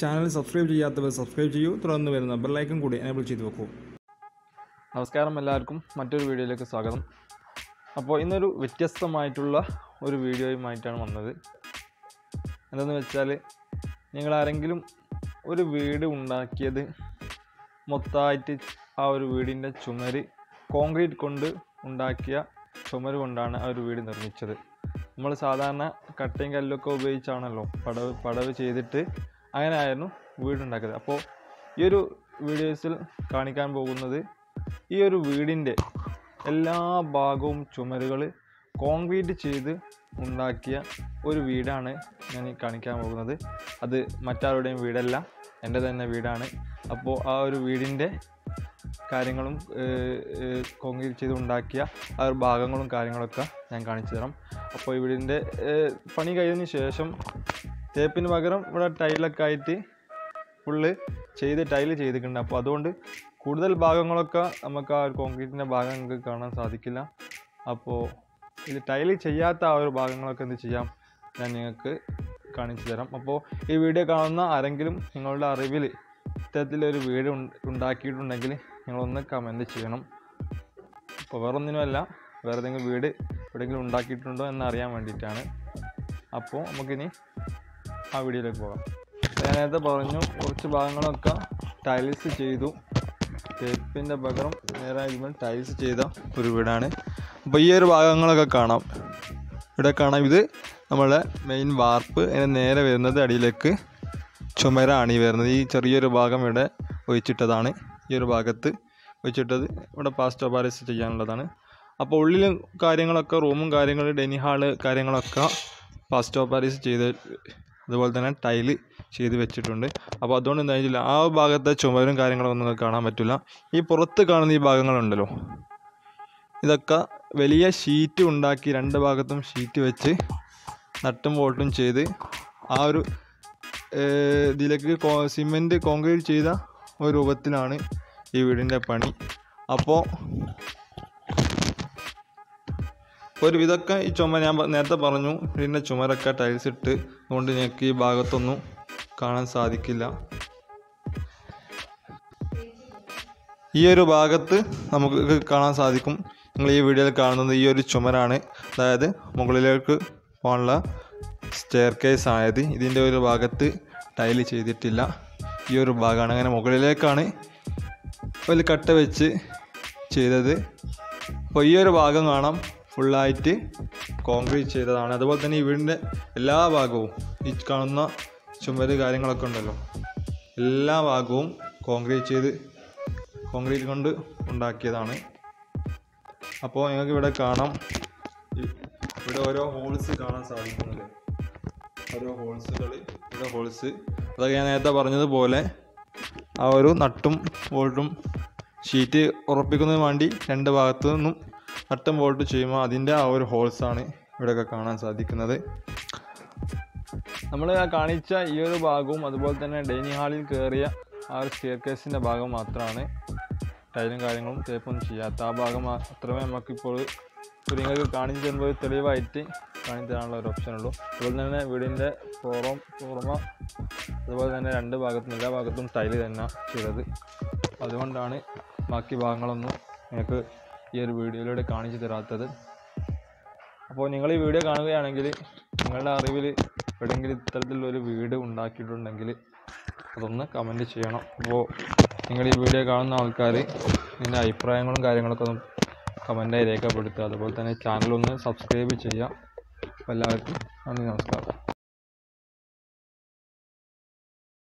channel subscribe ചെയ്യാത്തവർ subscribe ചെയ്യൂ തുടർന്ന് വരുന്ന ബെല്ലൈക്കൺ കൂടി എനേബിൾ ചെയ്ത് വെക്കൂ നമസ്കാരം എല്ലാവർക്കും മറ്റൊരു വീഡിയോയിലേക്ക് സ്വാഗതം അപ്പോൾ ഇന്നൊരു വ്യത്യസ്തമായിട്ടുള്ള ഒരു വീഡിയോയുമായിട്ടാണ് വന്നത് എന്തെന്ന് വെച്ചാൽ നിങ്ങൾ ആരെങ്കിലും ഒരു വീട് ഉണ്ടാക്കിയത് മൊത്തമായിട്ട് ആ ഒരു വീടിൻ്റെ ചുമര് കോൺക്രീറ്റ് കൊണ്ട് ഉണ്ടാക്കിയ ചുമര് കൊണ്ടാണ് ആ ഒരു വീട് നിർമ്മിച്ചത് നമ്മൾ സാധാരണ കട്ടയും കല്ലൊക്കെ ഉപയോഗിച്ചാണല്ലോ പടവ് പടവ് ചെയ്തിട്ട് അങ്ങനെയായിരുന്നു വീടുണ്ടാക്കിയത് അപ്പോൾ ഈ ഒരു വീഡിയോസിൽ കാണിക്കാൻ പോകുന്നത് ഈ ഒരു വീടിൻ്റെ എല്ലാ ഭാഗവും ചുമരുകൾ കോൺക്രീറ്റ് ചെയ്ത് ഉണ്ടാക്കിയ ഒരു വീടാണ് ഞാൻ ഈ കാണിക്കാൻ പോകുന്നത് അത് മറ്റാരുടെയും വീടല്ല എൻ്റെ തന്നെ വീടാണ് അപ്പോൾ ആ ഒരു വീടിൻ്റെ കാര്യങ്ങളും കോൺക്രീറ്റ് ചെയ്ത് ഉണ്ടാക്കിയ ആ ഒരു ഭാഗങ്ങളും കാര്യങ്ങളൊക്കെ ഞാൻ കാണിച്ചു തരാം അപ്പോൾ ഈ വീടിൻ്റെ ഏഹ്, പണി കഴിഞ്ഞതിന് ശേഷം തേപ്പിന് പകരം ഇവിടെ ടൈലൊക്കെ ആയിട്ട് ഫുള്ള് ചെയ്ത് ടൈല് ചെയ്തിട്ടുണ്ട് അപ്പോൾ അതുകൊണ്ട് കൂടുതൽ ഭാഗങ്ങളൊക്കെ നമുക്ക് ആ ഒരു കോൺക്രീറ്റിൻ്റെ ഭാഗം നമുക്ക് കാണാൻ സാധിക്കില്ല അപ്പോൾ ഇത് ടൈല് ചെയ്യാത്ത ആ ഒരു ഭാഗങ്ങളൊക്കെ എന്ത് ചെയ്യാം ഞാൻ നിങ്ങൾക്ക് കാണിച്ചു തരാം അപ്പോൾ ഈ വീഡിയോ കാണുന്ന ആരെങ്കിലും നിങ്ങളുടെ അറിവിൽ ഇത്തരത്തിലൊരു വീട് ഉണ്ട- ഉണ്ടാക്കിയിട്ടുണ്ടെങ്കിൽ നിങ്ങളൊന്ന് കമൻറ്റ് ചെയ്യണം അപ്പോൾ വേറൊന്നിനുമല്ല വേറെ ഏതെങ്കിലും വീട് എവിടെയെങ്കിലും ഉണ്ടാക്കിയിട്ടുണ്ടോ എന്ന് അറിയാൻ വേണ്ടിയിട്ടാണ് അപ്പോൾ നമുക്കിനി ആ വീഡിയോയിലേക്ക് പോകാം ഞാൻ നേരത്തെ പറഞ്ഞു കുറച്ച് ഭാഗങ്ങളൊക്കെ ടൈൽസ് ചെയ്തു തേപ്പിൻ്റെ പകരം നേരെ ഇതുമ്പോൾ ടൈൽസ് ചെയ്ത ഒരു വീടാണ് അപ്പോൾ ഈ ഒരു ഭാഗങ്ങളൊക്കെ കാണാം ഇവിടെ കാണാം ഇത് നമ്മളെ മെയിൻ വാർപ്പ് അതിന് നേരെ വരുന്നത് അടിയിലേക്ക് ചുമരാണ് ഈ വരുന്നത് ഈ ചെറിയൊരു ഭാഗം ഇവിടെ ഒഴിച്ചിട്ടതാണ് ഈ ഒരു ഭാഗത്ത് ഒഴിച്ചിട്ടത് ഇവിടെ പാസ്റ്റോ പാലസ് ചെയ്യാനുള്ളതാണ് അപ്പോൾ ഉള്ളിൽ കാര്യങ്ങളൊക്കെ റൂമും കാര്യങ്ങളും ഡെനി ഹാള് കാര്യങ്ങളൊക്കെ പാസ്റ്റോ പാലസ് ചെയ്ത് അതുപോലെ തന്നെ ടൈല് ചെയ്ത് വെച്ചിട്ടുണ്ട് അപ്പോൾ അതുകൊണ്ട് എന്താ വെച്ചില്ല ആ ഭാഗത്തെ ചുമരും കാര്യങ്ങളൊന്നും നിങ്ങൾക്ക് കാണാൻ പറ്റില്ല ഈ പുറത്ത് കാണുന്ന ഈ ഭാഗങ്ങളുണ്ടല്ലോ ഇതൊക്കെ വലിയ ഷീറ്റ് ഉണ്ടാക്കി രണ്ട് ഭാഗത്തും ഷീറ്റ് വെച്ച് നട്ടും വോൾട്ടും ചെയ്ത് ആ ഒരു ഏർ, ഇതിലേക്ക് കോ സിമെൻറ്റ് കോൺക്രീറ്റ് ചെയ്ത ഒരു രൂപത്തിലാണ് ഈ വീടിൻ്റെ പണി അപ്പോൾ ഒരു ഇതൊക്കെ ഈ ചുമ ഞാൻ പ- നേരത്തെ പറഞ്ഞു വീടിൻ്റെ ചുമരൊക്കെ ടൈൽസ് ഇട്ട് അതുകൊണ്ട് ഞങ്ങൾക്ക് ഈ ഭാഗത്തൊന്നും കാണാൻ സാധിക്കില്ല ഈ ഒരു ഭാഗത്ത് നമുക്ക് കാണാൻ സാധിക്കും നിങ്ങൾ ഈ വീഡിയോയിൽ കാണുന്നത് ഈ ഒരു ചുമരാണ് അതായത് മുകളിലേക്ക് പോകാനുള്ള സ്റ്റെയർ കേസ് ആയത് ഇതിൻ്റെ ഒരു ഭാഗത്ത് ടൈല് ചെയ്തിട്ടില്ല ഈ ഒരു ഭാഗമാണ് അങ്ങനെ മുകളിലേക്കാണ് ഒരു കട്ട വെച്ച് ചെയ്തത് അപ്പോൾ ഈ ഒരു ഭാഗം കാണാം ഫുള്ളായിട്ട് കോൺക്രീറ്റ് ചെയ്തതാണ് അതുപോലെ തന്നെ ഈ വീടിൻ്റെ എല്ലാ ഭാഗവും ഈ കാണുന്ന ചുമര് കാര്യങ്ങളൊക്കെ ഉണ്ടല്ലോ എല്ലാ ഭാഗവും കോൺക്രീറ്റ് ചെയ്ത് കോൺക്രീറ്റ് കൊണ്ട് ഉണ്ടാക്കിയതാണ് അപ്പോൾ നിങ്ങൾക്ക് ഇവിടെ കാണാം ഈ- ഇവിടെ ഓരോ ഹോൾസ് കാണാൻ സാധിക്കുന്നില്ലേ ഓരോ ഹോൾസുകൾ ഇവിടെ ഹോൾസ് അതൊക്കെ ഞാൻ നേരത്തെ പറഞ്ഞതുപോലെ ആ ഒരു നട്ടും ബോൾട്ടും ഷീറ്റ് ഉറപ്പിക്കുന്നതിന് വേണ്ടി രണ്ട് ഭാഗത്തു നിന്നും നട്ടും ബോൾട്ട് ചെയ്യുമ്പോൾ അതിൻ്റെ ആ ഒരു ഹോൾസാണ് ഇവിടെയൊക്കെ കാണാൻ സാധിക്കുന്നത് നമ്മൾ കാണിച്ച ഈ ഒരു ഭാഗവും അതുപോലെ തന്നെ ഡൈനിങ് ഹാളിൽ കയറിയ ആ ഒരു സ്റ്റെയർ കേസിൻ്റെ ഭാഗം മാത്രമാണ് ടൈലും കാര്യങ്ങളും തേപ്പൊന്നും ചെയ്യാത്ത ആ ഭാഗം മാത്രമേ നമുക്കിപ്പോൾ ഒരു നിങ്ങൾക്ക് കാണിച്ചു തരുമ്പോൾ ഒരു തെളിവായിട്ട് കാണിച്ചു തരാനുള്ള ഒരു ഓപ്ഷൻ ഉള്ളൂ അതുപോലെ തന്നെ വീടിൻ്റെ പുറം പുറമ അതുപോലെ തന്നെ രണ്ട് ഭാഗത്തും എല്ലാ ഭാഗത്തും ടൈല് തന്നെ ചെയ്തത് അതുകൊണ്ടാണ് ബാക്കി ഭാഗങ്ങളൊന്നും നിങ്ങൾക്ക് ഈ ഒരു വീഡിയോയിലൂടെ കാണിച്ചു തരാത്തത് അപ്പോൾ നിങ്ങൾ ഈ വീഡിയോ കാണുകയാണെങ്കിൽ നിങ്ങളുടെ അറിവിൽ എവിടെയെങ്കിലും ഇത്തരത്തിലൊരു വീട് ഉണ്ടാക്കിയിട്ടുണ്ടെങ്കിൽ അതൊന്ന് കമൻറ്റ് ചെയ്യണം അപ്പോൾ നിങ്ങൾ ഈ വീഡിയോ കാണുന്ന ആൾക്കാർ നിങ്ങളുടെ അഭിപ്രായങ്ങളും കാര്യങ്ങളൊക്കെ ഒന്ന് കമൻറ്റായി രേഖപ്പെടുത്തുക അതുപോലെ തന്നെ ചാനലൊന്ന് സബ്സ്ക്രൈബ് ചെയ്യുക അപ്പോൾ എല്ലാവർക്കും നന്ദി നമസ്കാരം